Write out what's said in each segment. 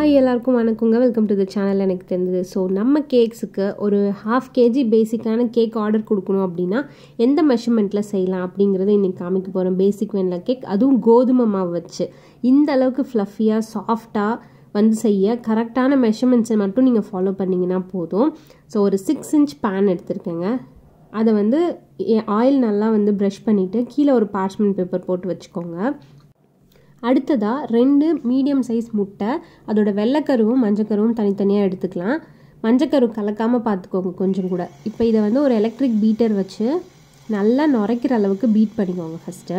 hi எல்லாருக்கும் வணக்கங்க welcome to the channel எனக்கு தெரிஞ்சது ஸோ நம்ம கேக்ஸுக்கு ஒரு ஹாஃப் கேஜி பேசிக்கான கேக் ஆர்டர் கொடுக்கணும் அப்படின்னா எந்த மெஷர்மெண்ட்டில் செய்யலாம் அப்படிங்கிறத இன்றைக்கி காமிக்க போகிறோம் பேசிக் வெண்ணிலா கேக் அதுவும் கோதுமை மாவு வச்சு இந்த அளவுக்கு ஃப்ளஃபியாக சாஃப்டாக வந்து செய்ய கரெக்டான மெஷர்மெண்ட்ஸை மட்டும் நீங்கள் ஃபாலோ பண்ணிங்கன்னா போதும் ஸோ ஒரு சிக்ஸ் இன்ச் பேன் எடுத்திருக்கேங்க அதை வந்து ஆயில் நல்லா வந்து ப்ரஷ் பண்ணிவிட்டு கீழே ஒரு பார்ச்மெண்ட் பேப்பர் போட்டு வச்சுக்கோங்க அடுத்ததாக ரெண்டு மீடியம் சைஸ் முட்டை அதோட வெள்ளைக்கருவும் மஞ்சக்கருவும் தனித்தனியாக எடுத்துக்கலாம் மஞ்சக்கரு கலக்காமல் பார்த்துக்கோங்க கொஞ்சம் கூட இப்போ இதை வந்து ஒரு எலக்ட்ரிக் பீட்டர் வச்சு நல்லா நுரைக்கிற அளவுக்கு பீட் பண்ணிக்கோங்க ஃபஸ்ட்டு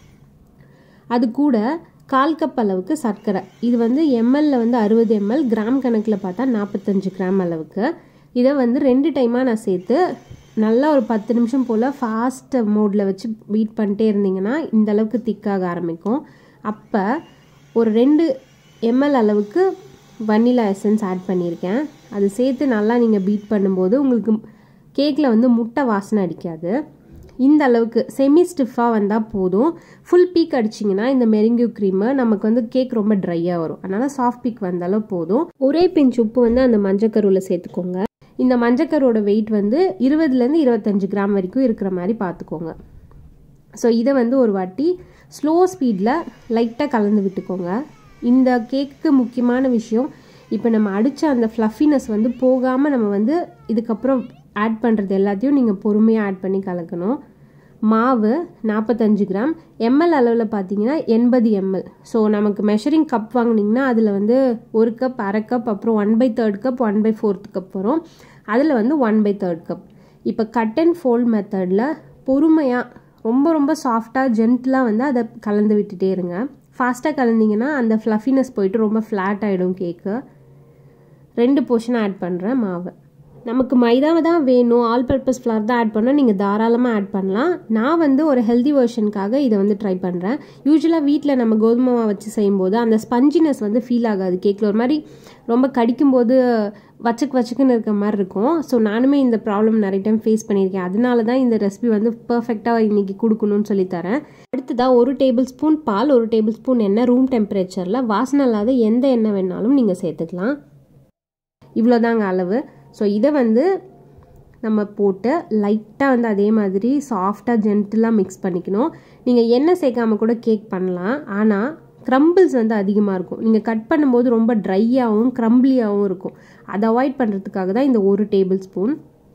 அது கூட கால் கப் அளவுக்கு சர்க்கரை இது வந்து எம்எல்ல வந்து அறுபது எம்எல் கிராம் கணக்கில் பார்த்தா நாற்பத்தஞ்சு கிராம் அளவுக்கு இதை வந்து ரெண்டு டைமாக நான் சேர்த்து நல்லா ஒரு பத்து நிமிஷம் போல் ஃபாஸ்ட் மோடில் வச்சு பீட் பண்ணிட்டே இருந்தீங்கன்னா இந்த அளவுக்கு திக்காக ஆரம்பிக்கும் அப்போ ஒரு ரெண்டு எம்எல் அளவுக்கு வனிலா எசன்ஸ் ஆட் பண்ணியிருக்கேன் அது சேர்த்து நல்லா நீங்கள் பீட் பண்ணும்போது உங்களுக்கு கேக்கில் வந்து முட்டை வாசனை அடிக்காது இந்த அளவுக்கு செமி ஸ்டிஃபாக வந்தால் போதும் ஃபுல் பீக் அடிச்சிங்கன்னா இந்த மெரிங்கியூ க்ரீமு நமக்கு வந்து கேக் ரொம்ப ட்ரையாக வரும் அதனால் சாஃப்ட் பீக் வந்தாலும் போதும் ஒரே பிஞ்ச் உப்பு வந்து அந்த மஞ்சக்கருவில் சேர்த்துக்கோங்க இந்த மஞ்சக்கரோட வெயிட் வந்து இருபதுலேருந்து இருபத்தஞ்சு கிராம் வரைக்கும் இருக்கிற மாதிரி பார்த்துக்கோங்க ஸோ இதை வந்து ஒரு வாட்டி ஸ்லோ ஸ்பீடில் லைட்டாக கலந்து விட்டுக்கோங்க இந்த கேக்கு முக்கியமான விஷயம் இப்போ நம்ம அடித்த அந்த ஃப்ளஃபினஸ் வந்து போகாமல் நம்ம வந்து இதுக்கப்புறம் ஆட் பண்ணுறது எல்லாத்தையும் நீங்கள் பொறுமையாக ஆட் பண்ணி கலக்கணும் மாவு நாற்பத்தஞ்சு கிராம் எம்எல் அளவில் பார்த்தீங்கன்னா எண்பது எம்எல் ஸோ நமக்கு மெஷரிங் கப் வாங்கினீங்கன்னா அதில் வந்து ஒரு கப் அரை கப் அப்புறம் one by third cup one by fourth cup வரும் அதில் வந்து ஒன் பை தேர்ட் கப் இப்போ கட் அண்ட் ஃபோல்ட் மெத்தடில் பொறுமையாக ரொம்ப ரொம்ப சாஃப்டாக ஜென்டிலாக வந்து அதை கலந்து விட்டுட்டே இருங்க ஃபாஸ்ட்டாக கலந்தீங்கன்னா அந்த ஃப்ளஃபினஸ் போயிட்டு ரொம்ப ஃப்ளாட் ஆகிடும் கேக்கு ரெண்டு போர்ஷன் ஆட் பண்ணுறேன் மாவு நமக்கு மைதாவை தான் வேணும் ஆல் பர்பஸ் ஃப்ளவர் தான் ஆட் பண்ணால் நீங்கள் தாராளமாக ஆட் பண்ணலாம் நான் வந்து ஒரு ஹெல்தி வெர்ஷனுக்காக இதை வந்து ட்ரை பண்ணுறேன் யூஸ்வலாக வீட்டில் நம்ம கோதுமை மாவு வச்சு செய்யும்போது அந்த ஸ்பஞ்சினஸ் வந்து ஃபீல் ஆகாது கேக்கில் ஒரு மாதிரி ரொம்ப கடிக்கும்போது வச்சுக்கு வச்சுக்குன்னு இருக்க மாதிரி இருக்கும் ஸோ நானுமே இந்த ப்ராப்ளம் நிறைய டைம் ஃபேஸ் பண்ணியிருக்கேன் அதனால தான் இந்த ரெசிபி வந்து பர்ஃபெக்டாக இன்றைக்கி கொடுக்கணும்னு சொல்லித்தரேன் அடுத்ததாக ஒரு டேபிள் ஸ்பூன் பால் ஒரு டேபிள் ஸ்பூன் எண்ணெய் ரூம் டெம்பரேச்சரில் வாசனை இல்லாத எந்த எண்ணெய் வேணாலும் நீங்கள் சேர்த்துக்கலாம் இவ்வளோதாங்க அளவு ஸோ இதை வந்து நம்ம போட்டு லைட்டாக வந்து அதே மாதிரி சாஃப்டாக ஜென்டிலாக மிக்ஸ் பண்ணிக்கணும் நீங்கள் எண்ணெய் சேர்க்காம கூட கேக் பண்ணலாம் ஆனால் க்ரம்பிள்ஸ் வந்து அதிகமாக இருக்கும் நீங்கள் கட் பண்ணும்போது ரொம்ப ட்ரையாகவும் க்ரம்பிளியாகவும் இருக்கும் அதை அவாய்ட் பண்ணுறதுக்காக தான் இந்த ஒரு டேபிள் ஸ்பூன்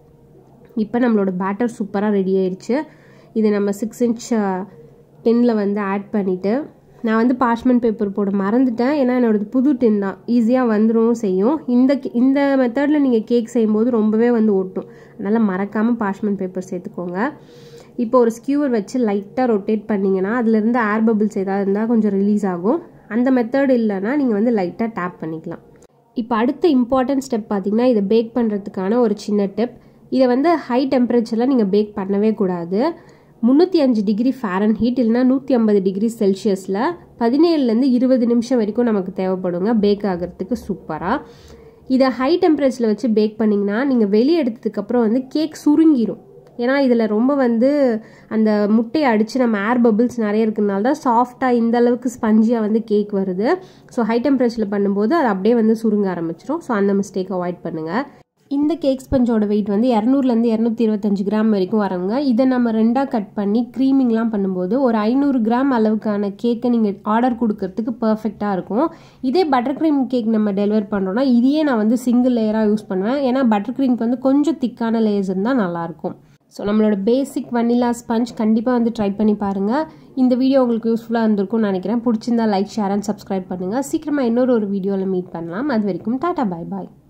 இப்போ நம்மளோட பேட்டர் சூப்பராக ரெடி ஆயிடுச்சு இது நம்ம சிக்ஸ் இன்ச் டின்னில் வந்து ஆட் பண்ணிவிட்டு நான் வந்து பார்ச்மெண்ட் பேப்பர் போட மறந்துட்டேன் ஏன்னா என்னோடது புது டின் தான் ஈஸியாக வந்துடும் செய்யும் இந்த இந்த மெத்தடில் நீங்கள் கேக் செய்யும்போது ரொம்பவே வந்து ஒட்டும் அதனால் மறக்காமல் பார்ச்மெண்ட் பேப்பர் சேர்த்துக்கோங்க இப்போ ஒரு ஸ்கியூவர் வச்சு லைட்டாக ரொட்டேட் பண்ணிங்கன்னா அதுலேருந்து ஏர் பபிள்ஸ் ஏதாவது இருந்தால் கொஞ்சம் ரிலீஸ் ஆகும் அந்த மெத்தட் இல்லைன்னா நீங்கள் வந்து லைட்டாக டேப் பண்ணிக்கலாம் இப்போ அடுத்த இம்பார்ட்டன்ட் ஸ்டெப் பார்த்தீங்கன்னா இதை பேக் பண்ணுறதுக்கான ஒரு சின்ன டிப் இதை வந்து ஹை டெம்பரேச்சரில் நீங்கள் பேக் பண்ணவே கூடாது முந்நூற்றி அஞ்சு டிகிரி ஃபேரன் ஹீட் இல்லைனா நூற்றி ஐம்பது டிகிரி செல்சியஸில் பதினேழுலேருந்து இருபது நிமிஷம் வரைக்கும் நமக்கு தேவைப்படுங்க பேக் ஆகிறதுக்கு சூப்பராக இதை ஹை டெம்பரேச்சரில் வச்சு பேக் பண்ணிங்கன்னா நீங்கள் வெளியே எடுத்ததுக்கப்புறம் வந்து கேக் சுருங்கிடும் ஏன்னா இதில் ரொம்ப வந்து அந்த முட்டையை அடித்து நம்ம ஏர் பபிள்ஸ் நிறைய இருக்கிறதுனால தான் சாஃப்டாக இந்த அளவுக்கு ஸ்பஞ்சியாக வந்து கேக் வருது ஸோ ஹை டெம்பரேச்சரில் பண்ணும்போது அது அப்படியே வந்து சுருங்க ஆரம்பிச்சிடும் ஸோ அந்த மிஸ்டேக் அவாய்ட் பண்ணுங்கள் இந்த கேக் ஸ்பஞ்சோட வெயிட் வந்து இரநூறுலேருந்து இரநூத்தி இருபத்தஞ்சு கிராம் வரைக்கும் வரவங்க இதை நம்ம ரெண்டாக கட் பண்ணி க்ரீமிங்லாம் பண்ணும்போது ஒரு ஐநூறு கிராம் அளவுக்கான கேக்கை நீங்கள் ஆர்டர் கொடுக்கறதுக்கு பர்ஃபெக்டாக இருக்கும் இதே பட்டர் க்ரீம் கேக் நம்ம டெலிவர் பண்ணுறோன்னா இதையே நான் வந்து சிங்கிள் லேயராக யூஸ் பண்ணுவேன் ஏன்னா பட்டர் க்ரீம்க்கு வந்து கொஞ்சம் திக்கான லேயர்ஸ் இருந்தால் நல்லாயிருக்கும் ஸோ நம்மளோட பேசிக் வனிலா ஸ்பஞ்ச் கண்டிப்பாக வந்து ட்ரை பண்ணி பாருங்கள் இந்த வீடியோ உங்களுக்கு யூஸ்ஃபுல்லாக இருந்திருக்கும்னு நினைக்கிறேன் பிடிச்சிருந்தா லைக் ஷேர் அண்ட் சப்ஸ்கிரைப் பண்ணுங்கள் சீக்கிரமாக இன்னொரு ஒரு வீடியோவில் மீட் பண்ணலாம் அது வரைக்கும் டாட்டா பாய் பாய்